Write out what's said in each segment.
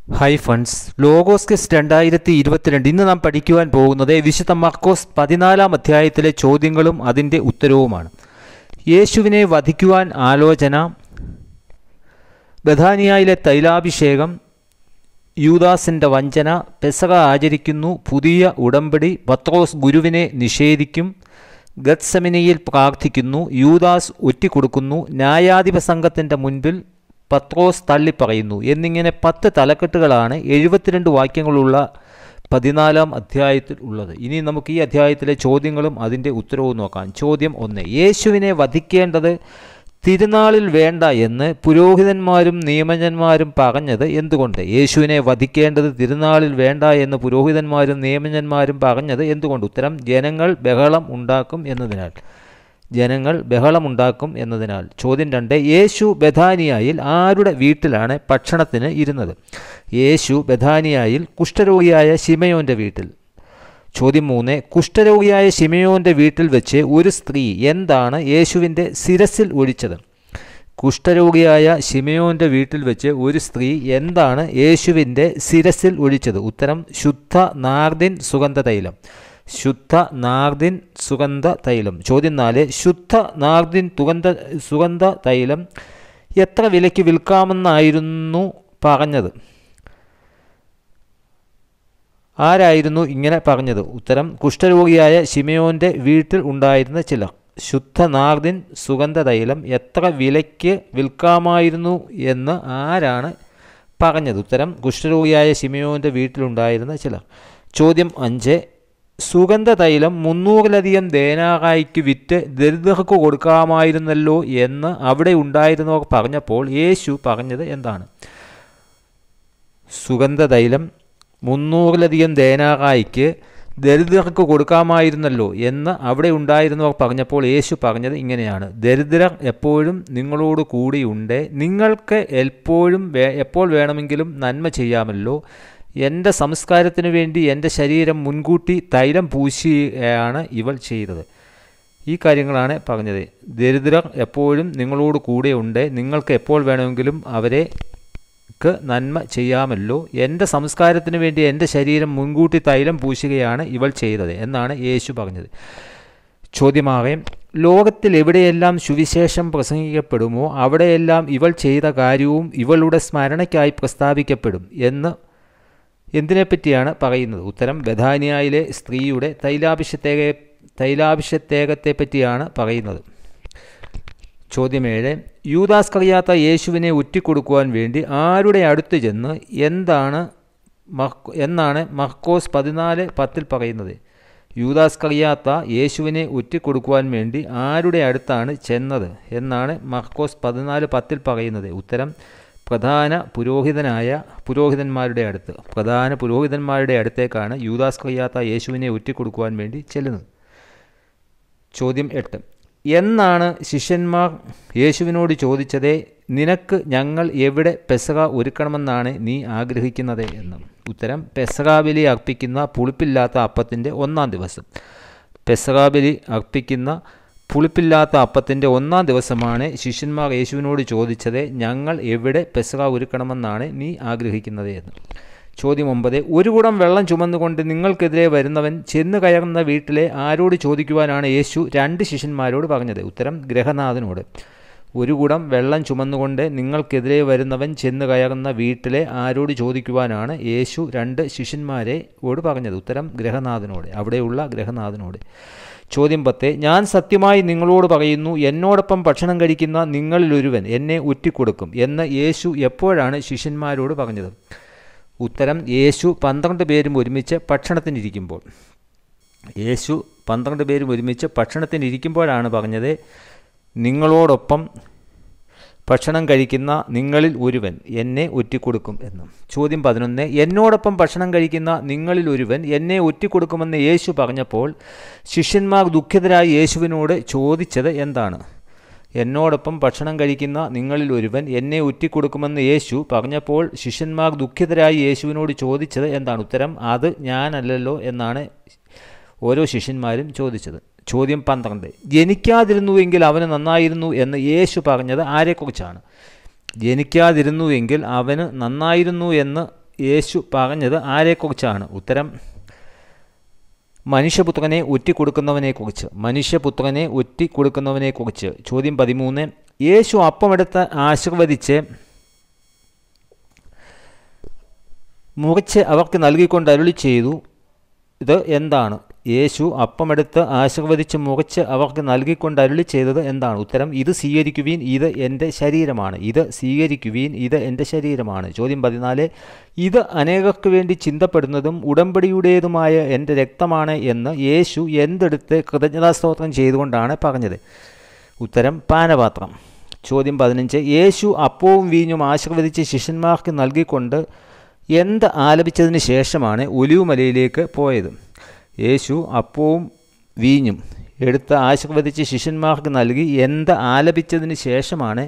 hi funds logos quiz രണ്ടായിരത്തി ഇരുപത്തിരണ്ട് ഇന്ന് നാം പഠിക്കുവാൻ പോകുന്നത് വിശുദ്ധ മർക്കോസ് പതിനാലാം അധ്യായത്തിലെ ചോദ്യങ്ങളും അതിൻ്റെ ഉത്തരവുമാണ് യേശുവിനെ വധിക്കുവാൻ ആലോചന ബഥാനിയയിലെ തൈലാഭിഷേകം യൂദാസിൻ്റെ വഞ്ചന പെസക ആചരിക്കുന്നു പുതിയ ഉടമ്പടി പത്രോസ് ഗുരുവിനെ നിഷേധിക്കും ഗത്സമിനയിൽ പ്രാർത്ഥിക്കുന്നു യൂദാസ് ഒറ്റിക്കൊടുക്കുന്നു ന്യായാധിപ സംഘത്തിൻ്റെ മുൻപിൽ പത്രോസ് തള്ളിപ്പറയുന്നു എന്നിങ്ങനെ പത്ത് തലക്കെട്ടുകളാണ് എഴുപത്തിരണ്ട് വാക്യങ്ങളുള്ള പതിനാലാം അധ്യായത്തിൽ ഉള്ളത് ഇനി നമുക്ക് ഈ അധ്യായത്തിലെ ചോദ്യങ്ങളും അതിൻ്റെ ഉത്തരവും നോക്കാം ചോദ്യം ഒന്ന് യേശുവിനെ വധിക്കേണ്ടത് തിരുനാളിൽ വേണ്ട എന്ന് പുരോഹിതന്മാരും നിയമജന്മാരും പറഞ്ഞത് എന്തുകൊണ്ട് യേശുവിനെ വധിക്കേണ്ടത് തിരുനാളിൽ വേണ്ട എന്ന് പുരോഹിതന്മാരും നിയമജന്മാരും പറഞ്ഞത് എന്തുകൊണ്ട് ഉത്തരം ജനങ്ങൾ ബഹളം ഉണ്ടാക്കും എന്നതിനാൽ ജനങ്ങൾ ബഹളമുണ്ടാക്കും എന്നതിനാൽ ചോദ്യം രണ്ട് യേശു ബഥാനിയായിൽ ആരുടെ വീട്ടിലാണ് ഭക്ഷണത്തിന് ഇരുന്നത് യേശു ബഥാനിയായിൽ കുഷ്ഠരോഗിയായ ശിമയോൻ്റെ വീട്ടിൽ ചോദ്യം മൂന്ന് കുഷ്ഠരോഗിയായ ശിമയോൻ്റെ വീട്ടിൽ വെച്ച് ഒരു സ്ത്രീ എന്താണ് യേശുവിൻ്റെ ശിരസിൽ ഒഴിച്ചത് കുഷ്ഠരോഗിയായ ശിമയോൻ്റെ വീട്ടിൽ വെച്ച് ഒരു സ്ത്രീ എന്താണ് യേശുവിൻ്റെ ശിരസിൽ ഒഴിച്ചത് ഉത്തരം ശുദ്ധ നാർദിൻ സുഗന്ധ തൈലം ശുദ്ധ നാർദിൻ സുഗന്ധ തൈലം ചോദ്യം നാല് ശുദ്ധ നാർദിൻ തുഗന്ധ സുഗന്ധ തൈലം എത്ര വിലയ്ക്ക് വിൽക്കാമെന്നായിരുന്നു പറഞ്ഞത് ആരായിരുന്നു ഇങ്ങനെ പറഞ്ഞത് ഉത്തരം കുഷ്ഠരോഗിയായ ശിമയോൻ്റെ വീട്ടിൽ ഉണ്ടായിരുന്ന ചിലർ ശുദ്ധ നാർദിൻ സുഗന്ധ തൈലം എത്ര വിലയ്ക്ക് വിൽക്കാമായിരുന്നു എന്ന് ആരാണ് പറഞ്ഞത് ഉത്തരം കുഷ്ഠരോഗിയായ ശിമയോൻ്റെ വീട്ടിലുണ്ടായിരുന്ന ചിലർ ചോദ്യം അഞ്ച് സുഗന്ധ തൈലം മുന്നൂറിലധികം ദേനാറായിക്ക് വിറ്റ് ദരിദ്രർക്ക് കൊടുക്കാമായിരുന്നല്ലോ എന്ന് അവിടെ ഉണ്ടായിരുന്നവർ പറഞ്ഞപ്പോൾ യേശു പറഞ്ഞത് എന്താണ് സുഗന്ധ തൈലം മുന്നൂറിലധികം ദേനാറായിക്ക് ദരിദ്രർക്ക് കൊടുക്കാമായിരുന്നല്ലോ എന്ന് അവിടെ ഉണ്ടായിരുന്നവർ പറഞ്ഞപ്പോൾ യേശു പറഞ്ഞത് ഇങ്ങനെയാണ് ദരിദ്രർ എപ്പോഴും നിങ്ങളോട് കൂടിയുണ്ട് നിങ്ങൾക്ക് എപ്പോഴും എപ്പോൾ വേണമെങ്കിലും നന്മ ചെയ്യാമല്ലോ എൻ്റെ സംസ്കാരത്തിന് വേണ്ടി എൻ്റെ ശരീരം മുൻകൂട്ടി തൈലം പൂശിയാണ് ഇവൾ ചെയ്തത് ഈ കാര്യങ്ങളാണ് പറഞ്ഞത് ദരിദ്രർ എപ്പോഴും നിങ്ങളോട് കൂടെയുണ്ട് നിങ്ങൾക്ക് എപ്പോൾ വേണമെങ്കിലും അവരെ ക്ക് നന്മ ചെയ്യാമല്ലോ എൻ്റെ സംസ്കാരത്തിന് വേണ്ടി എൻ്റെ ശരീരം മുൻകൂട്ടി തൈലം പൂശുകയാണ് ഇവൾ ചെയ്തത് എന്നാണ് യേശു പറഞ്ഞത് ചോദ്യമാകെ ലോകത്തിൽ എവിടെയെല്ലാം സുവിശേഷം പ്രസംഗിക്കപ്പെടുമോ അവിടെയെല്ലാം ഇവൾ ചെയ്ത കാര്യവും ഇവളുടെ സ്മരണയ്ക്കായി പ്രസ്താവിക്കപ്പെടും എന്ന് എന്തിനെപ്പറ്റിയാണ് പറയുന്നത് ഉത്തരം ബഥാനിയയിലെ സ്ത്രീയുടെ തൈലാഭിഷത്തേക തൈലാഭിഷത്തേകത്തെ പറ്റിയാണ് പറയുന്നത് ചോദ്യമേഴ് യൂദാസ് കറിയാത്ത യേശുവിനെ ഒറ്റിക്കൊടുക്കുവാൻ വേണ്ടി ആരുടെ അടുത്ത് ചെന്ന് എന്താണ് മർക്കോ എന്നാണ് മർക്കോസ് പതിനാല് പത്തിൽ പറയുന്നത് യൂദാസ് കറിയാത്ത യേശുവിനെ ഒറ്റിക്കൊടുക്കുവാൻ വേണ്ടി ആരുടെ അടുത്താണ് ചെന്നത് എന്നാണ് മർക്കോസ് പതിനാല് പത്തിൽ പറയുന്നത് ഉത്തരം പ്രധാന പുരോഹിതനായ പുരോഹിതന്മാരുടെ അടുത്ത് പ്രധാന പുരോഹിതന്മാരുടെ അടുത്തേക്കാണ് യൂദാസ് കറിയാത്ത യേശുവിനെ ഒറ്റിക്കൊടുക്കുവാൻ വേണ്ടി ചെല്ലുന്നത് ചോദ്യം എട്ട് എന്നാണ് ശിഷ്യന്മാർ യേശുവിനോട് ചോദിച്ചത് നിനക്ക് ഞങ്ങൾ എവിടെ പെസക ഒരുക്കണമെന്നാണ് നീ ആഗ്രഹിക്കുന്നത് എന്ന് ഉത്തരം പെസകാബലി അർപ്പിക്കുന്ന പുളിപ്പില്ലാത്ത അപ്പത്തിൻ്റെ ഒന്നാം ദിവസം പെസകാബലി അർപ്പിക്കുന്ന പുളിപ്പില്ലാത്ത അപ്പത്തിൻ്റെ ഒന്നാം ദിവസമാണ് ശിഷ്യന്മാർ യേശുവിനോട് ചോദിച്ചത് ഞങ്ങൾ എവിടെ പെസക ഒരുക്കണമെന്നാണ് നീ ആഗ്രഹിക്കുന്നത് എന്ന് ചോദ്യം ഒമ്പത് ഒരു കുടം വെള്ളം ചുമന്നുകൊണ്ട് നിങ്ങൾക്കെതിരെ വരുന്നവൻ ചെന്ന് കയറുന്ന വീട്ടിലെ ആരോട് ചോദിക്കുവാനാണ് യേശു രണ്ട് ശിഷ്യന്മാരോട് പറഞ്ഞത് ഉത്തരം ഗ്രഹനാഥനോട് ഒരു കുടം വെള്ളം ചുമന്നുകൊണ്ട് നിങ്ങൾക്കെതിരെ വരുന്നവൻ ചെന്ന് കയറുന്ന വീട്ടിലെ ആരോട് ചോദിക്കുവാനാണ് യേശു രണ്ട് ശിഷ്യന്മാരെ ഓട് പറഞ്ഞത് ഉത്തരം ഗ്രഹനാഥനോട് അവിടെയുള്ള ഗ്രഹനാഥനോട് ചോദ്യം പത്ത് ഞാൻ സത്യമായി നിങ്ങളോട് പറയുന്നു എന്നോടൊപ്പം ഭക്ഷണം കഴിക്കുന്ന നിങ്ങളിലൊരുവൻ എന്നെ ഒറ്റിക്കൊടുക്കും എന്ന് യേശു എപ്പോഴാണ് ശിഷ്യന്മാരോട് പറഞ്ഞത് ഉത്തരം യേശു പന്ത്രണ്ട് പേരും ഒരുമിച്ച് ഭക്ഷണത്തിനിരിക്കുമ്പോൾ യേശു പന്ത്രണ്ട് പേരും ഒരുമിച്ച് ഭക്ഷണത്തിനിരിക്കുമ്പോഴാണ് പറഞ്ഞത് നിങ്ങളോടൊപ്പം ഭക്ഷണം കഴിക്കുന്ന നിങ്ങളിൽ ഒരുവൻ എന്നെ ഒറ്റിക്കൊടുക്കും എന്ന് ചോദ്യം പതിനൊന്ന് എന്നോടൊപ്പം ഭക്ഷണം കഴിക്കുന്ന നിങ്ങളിൽ ഒരുവൻ എന്നെ ഒറ്റിക്കൊടുക്കുമെന്ന് യേശു പറഞ്ഞപ്പോൾ ശിഷ്യന്മാർ ദുഃഖിതരായി യേശുവിനോട് ചോദിച്ചത് എന്താണ് എന്നോടൊപ്പം ഭക്ഷണം കഴിക്കുന്ന നിങ്ങളിൽ ഒരുവൻ എന്നെ ഒറ്റിക്കൊടുക്കുമെന്ന് യേശു പറഞ്ഞപ്പോൾ ശിഷ്യന്മാർ ദുഃഖിതരായി യേശുവിനോട് ചോദിച്ചത് എന്താണ് ഉത്തരം അത് ഞാനല്ലല്ലോ എന്നാണ് ഓരോ ശിഷ്യന്മാരും ചോദിച്ചത് ചോദ്യം പന്ത്രണ്ട് ജനിക്കാതിരുന്നുവെങ്കിൽ അവന് നന്നായിരുന്നു എന്ന് യേശു പറഞ്ഞത് ആരെക്കുറിച്ചാണ് ജനിക്കാതിരുന്നുവെങ്കിൽ അവന് നന്നായിരുന്നു എന്ന് യേശു പറഞ്ഞത് ആരെക്കുറിച്ചാണ് ഉത്തരം മനുഷ്യപുത്രനെ ഒറ്റിക്കൊടുക്കുന്നവനെക്കുറിച്ച് മനുഷ്യപുത്രനെ ഒറ്റിക്കൊടുക്കുന്നവനെക്കുറിച്ച് ചോദ്യം പതിമൂന്ന് യേശു അപ്പമെടുത്ത് ആശീർവദിച്ച് മുറിച്ച് അവർക്ക് നൽകിക്കൊണ്ട് അരുളി ചെയ്തു ഇത് എന്താണ് യേശു അപ്പമെടുത്ത് ആശീർവദിച്ച് മുറിച്ച് അവർക്ക് നൽകിക്കൊണ്ട് അരുളി ചെയ്തത് എന്താണ് ഉത്തരം ഇത് സ്വീകരിക്കുവീൻ ഇത് എൻ്റെ ശരീരമാണ് ഇത് സ്വീകരിക്കുവീൻ ഇത് എൻ്റെ ശരീരമാണ് ചോദ്യം പതിനാല് ഇത് അനേകർക്ക് വേണ്ടി ചിന്തപ്പെടുന്നതും ഉടമ്പടിയുടേതുമായ എൻ്റെ രക്തമാണ് എന്ന് യേശു എന്തെടുത്ത് കൃതജ്ഞതാസ്തോത്രം ചെയ്തുകൊണ്ടാണ് പറഞ്ഞത് ഉത്തരം പാനപാത്രം ചോദ്യം പതിനഞ്ച് യേശു അപ്പവും വീഞ്ഞും ആശീർവദിച്ച് ശിഷ്യന്മാർക്ക് നൽകിക്കൊണ്ട് എന്ത് ആലപിച്ചതിന് ശേഷമാണ് ഒലിവുമലയിലേക്ക് പോയത് യേശു അപ്പവും വീഞ്ഞും എടുത്ത് ആശീർവദിച്ച് ശിഷ്യന്മാർക്ക് നൽകി എന്ത് ആലപിച്ചതിന് ശേഷമാണ്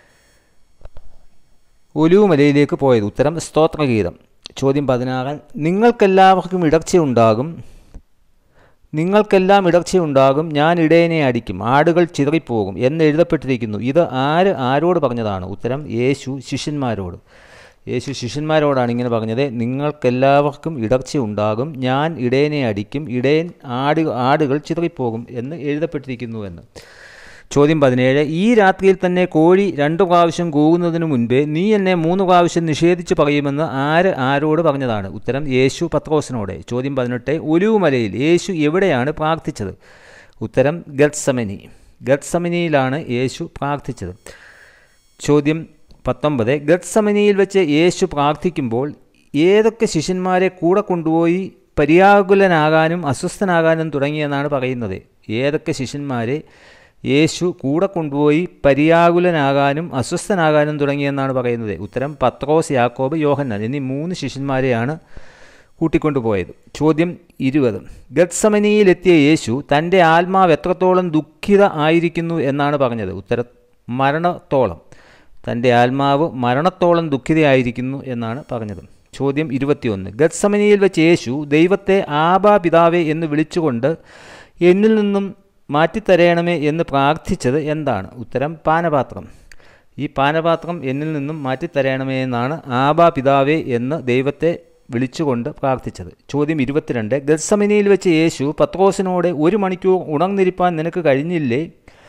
ഒലിവുമലയിലേക്ക് പോയത് ഉത്തരം സ്തോത്രഗീതം ചോദ്യം പതിനാറ് നിങ്ങൾക്കെല്ലാവർക്കും ഇടർച്ചയുണ്ടാകും നിങ്ങൾക്കെല്ലാം ഇടർച്ചയുണ്ടാകും ഞാൻ ഇടയനെ അടിക്കും ആടുകൾ ചിതറിപ്പോകും എന്ന് എഴുതപ്പെട്ടിരിക്കുന്നു ഇത് ആര് ആരോട് പറഞ്ഞതാണ് ഉത്തരം യേശു ശിഷ്യന്മാരോട് യേശു ശിഷ്യന്മാരോടാണ് ഇങ്ങനെ പറഞ്ഞത് നിങ്ങൾക്കെല്ലാവർക്കും ഇടർച്ചയുണ്ടാകും ഞാൻ ഇടയനെ അടിക്കും ഇടയൻ ആട് ആടുകൾ ചിതറിപ്പോകും എന്ന് എഴുതപ്പെട്ടിരിക്കുന്നു എന്ന് ചോദ്യം പതിനേഴ് ഈ രാത്രിയിൽ തന്നെ കോഴി രണ്ടു പ്രാവശ്യം കൂകുന്നതിനു മുൻപേ നീ എന്നെ മൂന്ന് പ്രാവശ്യം നിഷേധിച്ച് പറയുമെന്ന് ആര് ആരോട് പറഞ്ഞതാണ് ഉത്തരം യേശു പത്രോസിനോട് ചോദ്യം പതിനെട്ട് ഒലിവുമലയിൽ യേശു എവിടെയാണ് പ്രാർത്ഥിച്ചത് ഉത്തരം ഗത്സമനി ഗത്സമനിയിലാണ് യേശു പ്രാർത്ഥിച്ചത് ചോദ്യം പത്തൊമ്പത് ഗത്സമനിയിൽ വെച്ച് യേശു പ്രാർത്ഥിക്കുമ്പോൾ ഏതൊക്കെ ശിഷ്യന്മാരെ കൂടെ കൊണ്ടുപോയി പര്യാകുലനാകാനും അസ്വസ്ഥനാകാനും തുടങ്ങിയെന്നാണ് പറയുന്നത് ഏതൊക്കെ ശിഷ്യന്മാരെ യേശു കൂടെ കൊണ്ടുപോയി പര്യാകുലനാകാനും അസ്വസ്ഥനാകാനും തുടങ്ങിയെന്നാണ് പറയുന്നത് ഉത്തരം പത്രോസ് യാക്കോബ് യോഹന്നാൻ എന്നീ മൂന്ന് ശിഷ്യന്മാരെയാണ് കൂട്ടിക്കൊണ്ടുപോയത് ചോദ്യം ഇരുപത് ഗത്സമനിയിലെത്തിയ യേശു തൻ്റെ ആത്മാവ് എത്രത്തോളം ദുഃഖിത ആയിരിക്കുന്നു എന്നാണ് പറഞ്ഞത് ഉത്തര മരണത്തോളം തൻ്റെ ആത്മാവ് മരണത്തോളം ദുഃഖിതയായിരിക്കുന്നു എന്നാണ് പറഞ്ഞത് ചോദ്യം ഇരുപത്തിയൊന്ന് ഗത്സമനിയിൽ വെച്ച് യേശു ദൈവത്തെ ആബാ പിതാവേ എന്ന് വിളിച്ചുകൊണ്ട് എന്നിൽ നിന്നും മാറ്റിത്തരയണമേ എന്ന് പ്രാർത്ഥിച്ചത് എന്താണ് ഉത്തരം പാനപാത്രം ഈ പാനപാത്രം എന്നിൽ നിന്നും മാറ്റിത്തരയണമേ എന്നാണ് ആബാ പിതാവേ എന്ന് ദൈവത്തെ വിളിച്ചുകൊണ്ട് പ്രാർത്ഥിച്ചത് ചോദ്യം ഇരുപത്തിരണ്ട് ഗത്സമനിയിൽ വെച്ച് യേശു പത്രോസിനോട് ഒരു മണിക്കൂർ ഉണർന്നിരിപ്പാൻ നിനക്ക് കഴിഞ്ഞില്ലേ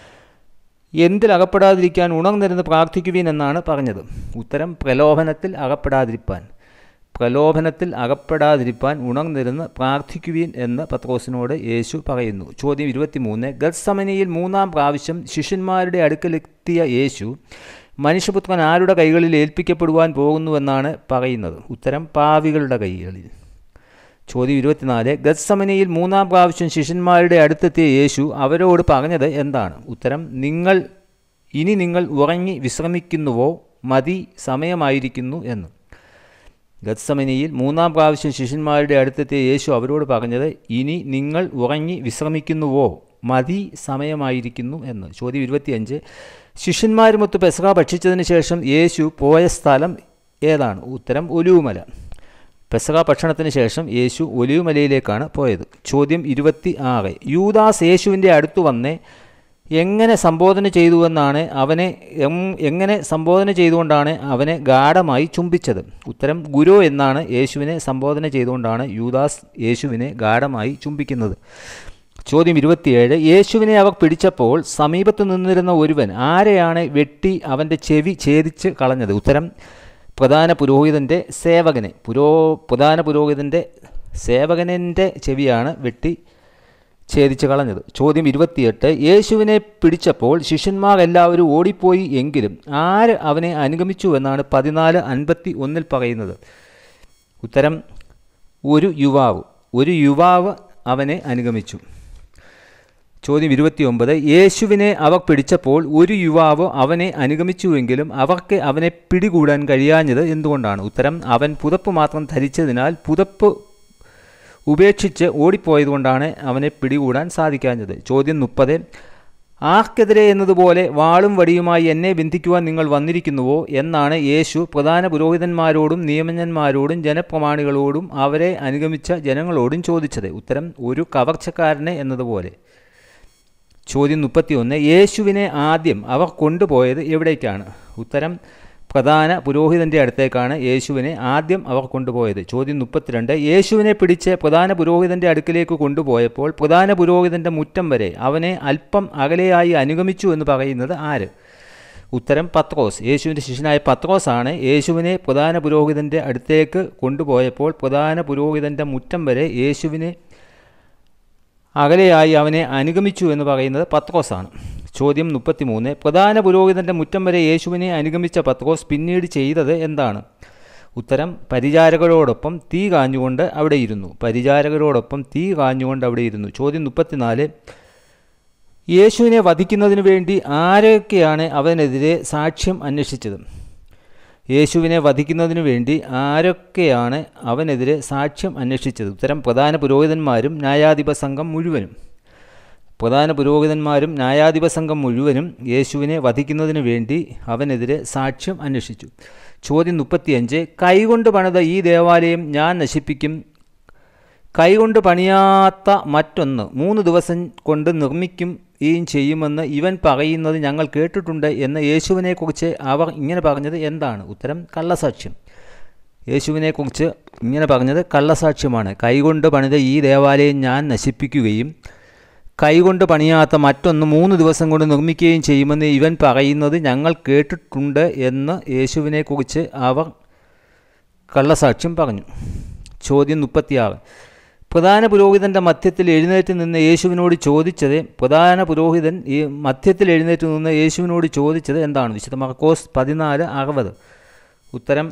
എന്തിൽ അകപ്പെടാതിരിക്കാൻ ഉണർന്നിരുന്ന് പ്രാർത്ഥിക്കുവീൻ എന്നാണ് പറഞ്ഞത് ഉത്തരം പ്രലോഭനത്തിൽ അകപ്പെടാതിരിപ്പാൻ പ്രലോഭനത്തിൽ അകപ്പെടാതിരിപ്പാൻ ഉണർന്നിരുന്ന് പ്രാർത്ഥിക്കുവീൻ എന്ന് പത്രോസിനോട് യേശു പറയുന്നു ചോദ്യം ഇരുപത്തിമൂന്ന് ഗത്സമനിയിൽ മൂന്നാം പ്രാവശ്യം ശിഷ്യന്മാരുടെ അടുക്കലെത്തിയ യേശു മനുഷ്യപുത്രൻ ആരുടെ കൈകളിൽ ഏൽപ്പിക്കപ്പെടുവാൻ പോകുന്നുവെന്നാണ് പറയുന്നത് ഉത്തരം പാവികളുടെ കൈകളിൽ ചോദ്യം ഇരുപത്തിനാല് ഗത്സമനിയിൽ മൂന്നാം പ്രാവശ്യം ശിഷ്യന്മാരുടെ അടുത്തെത്തിയ യേശു അവരോട് പറഞ്ഞത് എന്താണ് ഉത്തരം നിങ്ങൾ ഇനി നിങ്ങൾ ഉറങ്ങി വിശ്രമിക്കുന്നുവോ മതി സമയമായിരിക്കുന്നു എന്ന് ഗത്സമനിയിൽ മൂന്നാം പ്രാവശ്യം ശിഷ്യന്മാരുടെ അടുത്തെത്തിയ യേശു അവരോട് പറഞ്ഞത് ഇനി നിങ്ങൾ ഉറങ്ങി വിശ്രമിക്കുന്നുവോ മതി സമയമായിരിക്കുന്നു എന്ന് ചോദ്യം ഇരുപത്തിയഞ്ച് ശിഷ്യന്മാരുമൊത്ത് പെസക ഭക്ഷിച്ചതിന് ശേഷം യേശു പോയ സ്ഥലം ഏതാണ് ഉത്തരം ഒലുവുമല പെസക ഭക്ഷണത്തിന് ശേഷം യേശു ഒലിവുമലയിലേക്കാണ് പോയത് ചോദ്യം ഇരുപത്തി ആറ് യൂദാസ് യേശുവിൻ്റെ അടുത്ത് വന്ന് എങ്ങനെ സംബോധന ചെയ്തുവെന്നാണ് അവനെ എങ്ങനെ സംബോധന ചെയ്തുകൊണ്ടാണ് അവനെ ഗാഠമായി ചുംബിച്ചത് ഉത്തരം ഗുരു എന്നാണ് യേശുവിനെ സംബോധന ചെയ്തുകൊണ്ടാണ് യൂദാസ് യേശുവിനെ ഗാഠമായി ചുംബിക്കുന്നത് ചോദ്യം ഇരുപത്തിയേഴ് യേശുവിനെ അവർ പിടിച്ചപ്പോൾ സമീപത്ത് നിന്നിരുന്ന ഒരുവൻ ആരെയാണ് വെട്ടി അവൻ്റെ ചെവി ഛേദിച്ച് കളഞ്ഞത് ഉത്തരം പ്രധാന പുരോഹിതൻ്റെ സേവകനെ പുരോ പ്രധാന പുരോഹിതൻ്റെ സേവകനൻ്റെ ചെവിയാണ് വെട്ടി ഛേദിച്ച് കളഞ്ഞത് ചോദ്യം ഇരുപത്തിയെട്ട് യേശുവിനെ പിടിച്ചപ്പോൾ ശിഷ്യന്മാർ എല്ലാവരും ഓടിപ്പോയി എങ്കിലും ആര് അവനെ അനുഗമിച്ചു എന്നാണ് പതിനാല് അൻപത്തി ഒന്നിൽ പറയുന്നത് ഉത്തരം ഒരു യുവാവ് ഒരു യുവാവ് അവനെ അനുഗമിച്ചു ചോദ്യം ഇരുപത്തിയൊമ്പത് യേശുവിനെ അവർ പിടിച്ചപ്പോൾ ഒരു യുവാവ് അവനെ അനുഗമിച്ചുവെങ്കിലും അവർക്ക് അവനെ പിടികൂടാൻ കഴിയാഞ്ഞത് എന്തുകൊണ്ടാണ് ഉത്തരം അവൻ പുതപ്പ് മാത്രം ധരിച്ചതിനാൽ പുതപ്പ് ഉപേക്ഷിച്ച് ഓടിപ്പോയതുകൊണ്ടാണ് അവനെ പിടികൂടാൻ സാധിക്കാഞ്ഞത് ചോദ്യം മുപ്പത് ആർക്കെതിരെ എന്നതുപോലെ വാളും വടിയുമായി എന്നെ ബന്ധിക്കുവാൻ നിങ്ങൾ വന്നിരിക്കുന്നുവോ എന്നാണ് യേശു പ്രധാന പുരോഹിതന്മാരോടും നിയമജ്ഞന്മാരോടും ജനപ്രമാണികളോടും അവരെ അനുഗമിച്ച ജനങ്ങളോടും ചോദിച്ചത് ഉത്തരം ഒരു കവർച്ചക്കാരനെ എന്നതുപോലെ ചോദ്യം മുപ്പത്തിയൊന്ന് യേശുവിനെ ആദ്യം അവർ കൊണ്ടുപോയത് എവിടേക്കാണ് ഉത്തരം പ്രധാന പുരോഹിതൻ്റെ അടുത്തേക്കാണ് യേശുവിനെ ആദ്യം അവർ കൊണ്ടുപോയത് ചോദ്യം മുപ്പത്തിരണ്ട് യേശുവിനെ പിടിച്ച് പ്രധാന പുരോഹിതൻ്റെ അടുക്കിലേക്ക് കൊണ്ടുപോയപ്പോൾ പ്രധാന പുരോഹിതൻ്റെ മുറ്റം വരെ അവനെ അല്പം അകലെയായി അനുഗമിച്ചു എന്ന് പറയുന്നത് ആര് ഉത്തരം പത്രോസ് യേശുവിൻ്റെ ശിഷ്യനായ പത്രോസാണ് യേശുവിനെ പ്രധാന പുരോഹിതൻ്റെ അടുത്തേക്ക് കൊണ്ടുപോയപ്പോൾ പ്രധാന പുരോഹിതൻ്റെ മുറ്റം വരെ യേശുവിനെ അകലെയായി അവനെ അനുഗമിച്ചു എന്ന് പറയുന്നത് പത്രോസാണ് ചോദ്യം മുപ്പത്തിമൂന്ന് പ്രധാന പുരോഹിതൻ്റെ മുറ്റം വരെ യേശുവിനെ അനുഗമിച്ച പത്രോസ് പിന്നീട് ചെയ്തത് എന്താണ് ഉത്തരം പരിചാരകരോടൊപ്പം തീ കാഞ്ഞുകൊണ്ട് അവിടെ ഇരുന്നു പരിചാരകരോടൊപ്പം തീ കാഞ്ഞുകൊണ്ട് അവിടെ ഇരുന്നു ചോദ്യം മുപ്പത്തിനാല് യേശുവിനെ വധിക്കുന്നതിന് വേണ്ടി ആരൊക്കെയാണ് അവനെതിരെ സാക്ഷ്യം അന്വേഷിച്ചത് യേശുവിനെ വധിക്കുന്നതിനു വേണ്ടി ആരൊക്കെയാണ് അവനെതിരെ സാക്ഷ്യം അന്വേഷിച്ചത് ഉത്തരം പ്രധാന പുരോഹിതന്മാരും ന്യായാധിപ സംഘം മുഴുവനും പ്രധാന പുരോഹിതന്മാരും ന്യായാധിപ സംഘം മുഴുവനും യേശുവിനെ വധിക്കുന്നതിന് വേണ്ടി അവനെതിരെ സാക്ഷ്യം അന്വേഷിച്ചു ചോദ്യം മുപ്പത്തിയഞ്ച് കൈകൊണ്ട് പണിത ഈ ദേവാലയം ഞാൻ നശിപ്പിക്കും കൈകൊണ്ട് പണിയാത്ത മറ്റൊന്ന് മൂന്ന് ദിവസം കൊണ്ട് നിർമ്മിക്കും യും ചെയ്യുമെന്ന് ഇവൻ പറയുന്നത് ഞങ്ങൾ കേട്ടിട്ടുണ്ട് എന്ന് യേശുവിനെക്കുറിച്ച് അവർ ഇങ്ങനെ പറഞ്ഞത് എന്താണ് ഉത്തരം കള്ളസാക്ഷ്യം യേശുവിനെക്കുറിച്ച് ഇങ്ങനെ പറഞ്ഞത് കള്ളസാക്ഷ്യമാണ് കൈകൊണ്ട് പണിത ഈ ദേവാലയം ഞാൻ നശിപ്പിക്കുകയും കൈകൊണ്ട് പണിയാത്ത മറ്റൊന്ന് മൂന്ന് ദിവസം കൊണ്ട് നിർമ്മിക്കുകയും ചെയ്യുമെന്ന് ഇവൻ പറയുന്നത് ഞങ്ങൾ കേട്ടിട്ടുണ്ട് എന്ന് യേശുവിനെക്കുറിച്ച് അവർ കള്ളസാക്ഷ്യം പറഞ്ഞു ചോദ്യം മുപ്പത്തിയാറ് പ്രധാന പുരോഹിതൻ്റെ മധ്യത്തിൽ എഴുന്നേറ്റ് നിന്ന് യേശുവിനോട് ചോദിച്ചത് പ്രധാന പുരോഹിതൻ ഈ മധ്യത്തിൽ എഴുന്നേറ്റ് നിന്ന് യേശുവിനോട് ചോദിച്ചത് എന്താണ് വിശുദ്ധ മർക്കോസ് പതിനാല് അറുപത് ഉത്തരം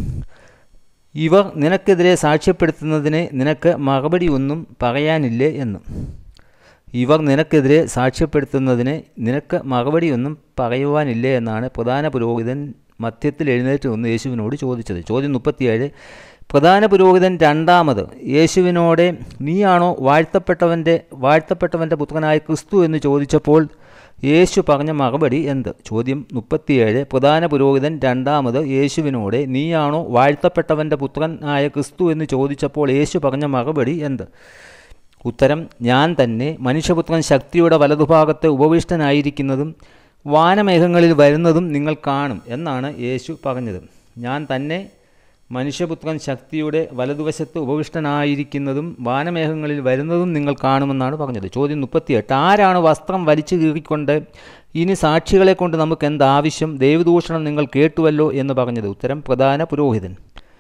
ഇവർ നിനക്കെതിരെ സാക്ഷ്യപ്പെടുത്തുന്നതിന് നിനക്ക് മറുപടി ഒന്നും പറയാനില്ലേ എന്ന് ഇവർ നിനക്കെതിരെ സാക്ഷ്യപ്പെടുത്തുന്നതിന് നിനക്ക് മറുപടിയൊന്നും പറയുവാനില്ലേ എന്നാണ് പ്രധാന പുരോഹിതൻ മധ്യത്തിൽ എഴുന്നേറ്റ് നിന്ന് യേശുവിനോട് ചോദിച്ചത് ചോദ്യം മുപ്പത്തിയേഴ് പ്രധാന പുരോഹിതൻ രണ്ടാമത് യേശുവിനോടെ നീയാണോ വാഴ്ത്തപ്പെട്ടവൻ്റെ വാഴ്ത്തപ്പെട്ടവൻ്റെ പുത്രനായ ക്രിസ്തു എന്ന് ചോദിച്ചപ്പോൾ യേശു പറഞ്ഞ മറുപടി എന്ത് ചോദ്യം മുപ്പത്തിയേഴ് പ്രധാന പുരോഹിതൻ രണ്ടാമത് യേശുവിനോടെ നീയാണോ വാഴ്ത്തപ്പെട്ടവൻ്റെ പുത്രനായ ക്രിസ്തു എന്ന് ചോദിച്ചപ്പോൾ യേശു പറഞ്ഞ മറുപടി എന്ത് ഉത്തരം ഞാൻ തന്നെ മനുഷ്യപുത്രൻ ശക്തിയുടെ വലതുഭാഗത്ത് ഉപവിഷ്ടനായിരിക്കുന്നതും വാനമേഘങ്ങളിൽ വരുന്നതും നിങ്ങൾ കാണും എന്നാണ് യേശു പറഞ്ഞത് ഞാൻ തന്നെ മനുഷ്യപുത്രൻ ശക്തിയുടെ വലതുവശത്ത് ഉപവിഷ്ടനായിരിക്കുന്നതും വാനമേഘങ്ങളിൽ വരുന്നതും നിങ്ങൾ കാണുമെന്നാണ് പറഞ്ഞത് ചോദ്യം മുപ്പത്തിയെട്ട് ആരാണ് വസ്ത്രം വലിച്ചു കീറിക്കൊണ്ട് ഇനി സാക്ഷികളെ കൊണ്ട് നമുക്ക് എന്താവശ്യം ദൈവദൂഷണം നിങ്ങൾ കേട്ടുവല്ലോ എന്ന് പറഞ്ഞത് ഉത്തരം പ്രധാന പുരോഹിതൻ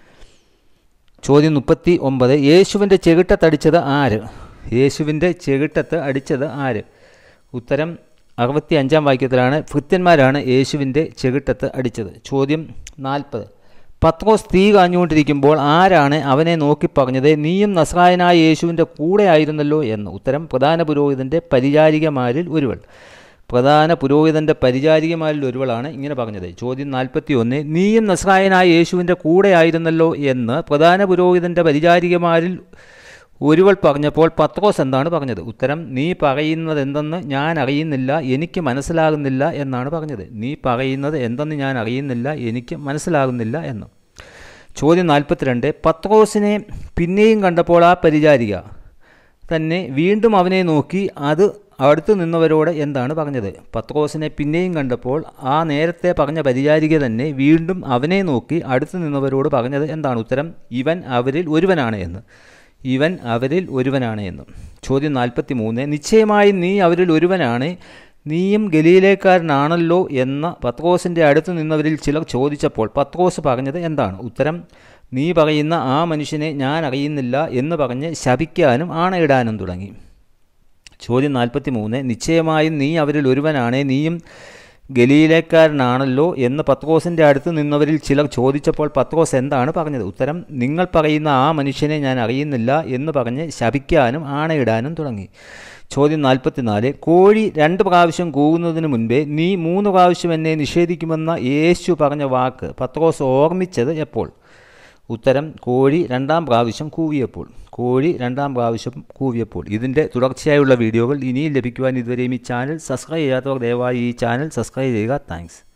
ചോദ്യം മുപ്പത്തി ഒമ്പത് യേശുവിൻ്റെ ചെകിട്ടത്തടിച്ചത് ആര് യേശുവിൻ്റെ ചെകിട്ടത്ത് അടിച്ചത് ആര് ഉത്തരം അറുപത്തി അഞ്ചാം വാക്യത്തിലാണ് ഭൃത്യന്മാരാണ് യേശുവിൻ്റെ ചെകിട്ടത്ത് അടിച്ചത് ചോദ്യം നാൽപ്പത് പത്രോസ് തീ കാഞ്ഞുകൊണ്ടിരിക്കുമ്പോൾ ആരാണ് അവനെ നോക്കി പറഞ്ഞത് നീയും നസ്രായനായ യേശുവിൻ്റെ കൂടെ ആയിരുന്നല്ലോ എന്ന് ഉത്തരം പ്രധാന പുരോഹിതൻ്റെ പരിചാരികമാരിൽ ഒരുവൾ പ്രധാന പുരോഹിതൻ്റെ പരിചാരികമാരിൽ ഒരുവളാണ് ഇങ്ങനെ പറഞ്ഞത് ചോദ്യം നാൽപ്പത്തി ഒന്ന് നീയും നസ്രായനായ യേശുവിൻ്റെ കൂടെ ആയിരുന്നല്ലോ എന്ന് പ്രധാന പുരോഹിതൻ്റെ പരിചാരികമാരിൽ ഒരുവൾ പറഞ്ഞപ്പോൾ പത്രോസ് എന്താണ് പറഞ്ഞത് ഉത്തരം നീ പറയുന്നത് എന്തെന്ന് ഞാൻ അറിയുന്നില്ല എനിക്ക് മനസ്സിലാകുന്നില്ല എന്നാണ് പറഞ്ഞത് നീ പറയുന്നത് എന്തെന്ന് ഞാൻ അറിയുന്നില്ല എനിക്ക് മനസ്സിലാകുന്നില്ല എന്ന് ചോദ്യം നാൽപ്പത്തിരണ്ട് പത്രോസിനെ പിന്നെയും കണ്ടപ്പോൾ ആ പരിചാരിക തന്നെ വീണ്ടും അവനെ നോക്കി അത് അടുത്ത് നിന്നവരോട് എന്താണ് പറഞ്ഞത് പത്രോസിനെ പിന്നെയും കണ്ടപ്പോൾ ആ നേരത്തെ പറഞ്ഞ പരിചാരിക തന്നെ വീണ്ടും അവനെ നോക്കി അടുത്ത് നിന്നവരോട് പറഞ്ഞത് എന്താണ് ഉത്തരം ഇവൻ അവരിൽ ഒരുവനാണ് എന്ന് ഇവൻ അവരിൽ ഒരുവനാണ് എന്നും ചോദ്യം നാൽപ്പത്തി മൂന്ന് നിശ്ചയമായും നീ അവരിൽ ഒരുവനാണ് നീയും ഗലീലേക്കാരനാണല്ലോ എന്ന പത്രോസിൻ്റെ അടുത്ത് നിന്നവരിൽ ചിലർ ചോദിച്ചപ്പോൾ പത്രോസ് പറഞ്ഞത് എന്താണ് ഉത്തരം നീ പറയുന്ന ആ മനുഷ്യനെ ഞാൻ അറിയുന്നില്ല എന്ന് പറഞ്ഞ് ശപിക്കാനും ആണയിടാനും തുടങ്ങി ചോദ്യം നാൽപ്പത്തി മൂന്ന് നിശ്ചയമായും നീ അവരിൽ ഒരുവനാണ് നീയും ഗലീലക്കാരനാണല്ലോ എന്ന് പത്രോസിൻ്റെ അടുത്ത് നിന്നവരിൽ ചിലർ ചോദിച്ചപ്പോൾ പത്രോസ് എന്താണ് പറഞ്ഞത് ഉത്തരം നിങ്ങൾ പറയുന്ന ആ മനുഷ്യനെ ഞാൻ അറിയുന്നില്ല എന്ന് പറഞ്ഞ് ശപിക്കാനും ആണയിടാനും തുടങ്ങി ചോദ്യം നാൽപ്പത്തിനാല് കോഴി രണ്ട് പ്രാവശ്യം കൂവുന്നതിന് മുൻപേ നീ മൂന്ന് പ്രാവശ്യം എന്നെ നിഷേധിക്കുമെന്ന യേശു പറഞ്ഞ വാക്ക് പത്രോസ് ഓർമ്മിച്ചത് എപ്പോൾ ഉത്തരം കോഴി രണ്ടാം പ്രാവശ്യം കൂവിയപ്പോൾ കോഴി രണ്ടാം പ്രാവശ്യം കൂവിയപ്പോൾ ഇതിൻ്റെ തുടർച്ചയായുള്ള വീഡിയോകൾ ഇനിയും ലഭിക്കുവാൻ ഇതുവരെയും ഈ ചാനൽ സബ്സ്ക്രൈബ് ചെയ്യാത്തവർ ദയവായി ഈ ചാനൽ സബ്സ്ക്രൈബ് ചെയ്യുക താങ്ക്സ്